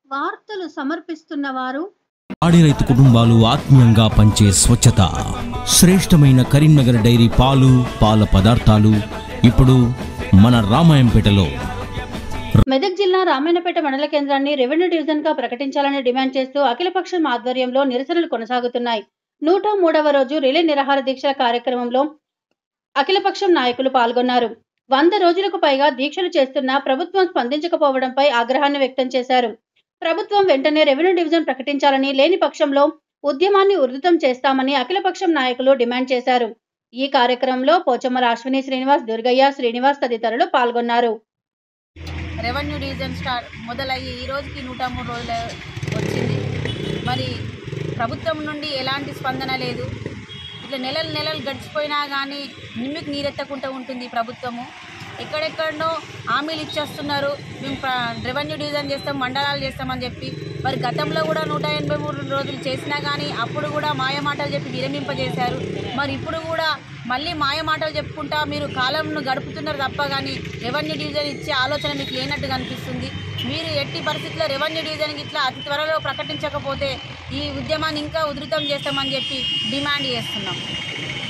వార్తలు సమర్పిస్తున్న వారు పాడి రైతు కుటుంబాలు ఆత్మీయంగా పంచే స్వచ్ఛత శ్రేష్టమైన కరీంనగర్ డైరీ పాలు పాల పదార్థాలు ఇప్పుడు మన రామాయంపేటలో మెదక్ జిల్లా రామాయణపేట మండల కేంద్రాన్ని రెవెన్యూ డివిజన్ గా ప్రకటించాలని డిమాండ్ చేస్తూ అఖిలపక్షం ఆధ్వర్యంలో నిరసనలు కొనసాగుతున్నాయి నూట మూడవ రోజు రిలే నిరాహార దీక్షల కార్యక్రమంలో అఖిలపక్షం నాయకులు పాల్గొన్నారు వంద రోజులకు పైగా దీక్షలు చేస్తున్నా ప్రభుత్వం స్పందించకపోవడంపై ఆగ్రహాన్ని వ్యక్తం చేశారు ప్రభుత్వం వెంటనే రెవెన్యూ డివిజన్ ప్రకటించాలని లేని పక్షంలో ఉద్యమాన్ని ఉధృతం చేస్తామని అఖిలపక్షం నాయకులు డిమాండ్ చేశారు ఈ కార్యక్రమంలో పోచమ్మల అశ్విని శ్రీనివాస్ దుర్గయ్య శ్రీనివాస్ తదితరులు పాల్గొన్నారు రెవెన్యూ డివిజన్ స్టార్ట్ మొదలయ్యి ఈ రోజుకి నూట మూడు రోజులు వచ్చింది మరి ప్రభుత్వం నుండి ఎలాంటి స్పందన లేదు ఇట్లా నెలలు నెలలు గడిచిపోయినా కానీ నిమ్మికి నీరెత్తకుండా ఉంటుంది ఈ ప్రభుత్వము ఎక్కడెక్కడనో హామీలు ఇచ్చేస్తున్నారు మేము ప్ర- రెవెన్యూ డివిజన్ చేస్తాం మండలాలు చేస్తామని చెప్పి మరి గతంలో కూడా నూట ఎనభై మూడు రోజులు చేసినా కానీ అప్పుడు కూడా మాయమాటలు చెప్పి విరమింపజేశారు మరి ఇప్పుడు కూడా మళ్ళీ మాయమాటలు చెప్పుకుంటా మీరు కాలంను గడుపుతున్నారు తప్ప కానీ రెవెన్యూ డివిజన్ ఇచ్చే ఆలోచన మీకు లేనట్టుగా అనిపిస్తుంది మీరు ఎట్టి పరిస్థితుల్లో రెవెన్యూ డివిజన్ ఇట్లా అతి త్వరలో ప్రకటించకపోతే ఈ ఉద్యమాన్ని ఇంకా ఉధృతం చేస్తామని చెప్పి డిమాండ్ చేస్తున్నాం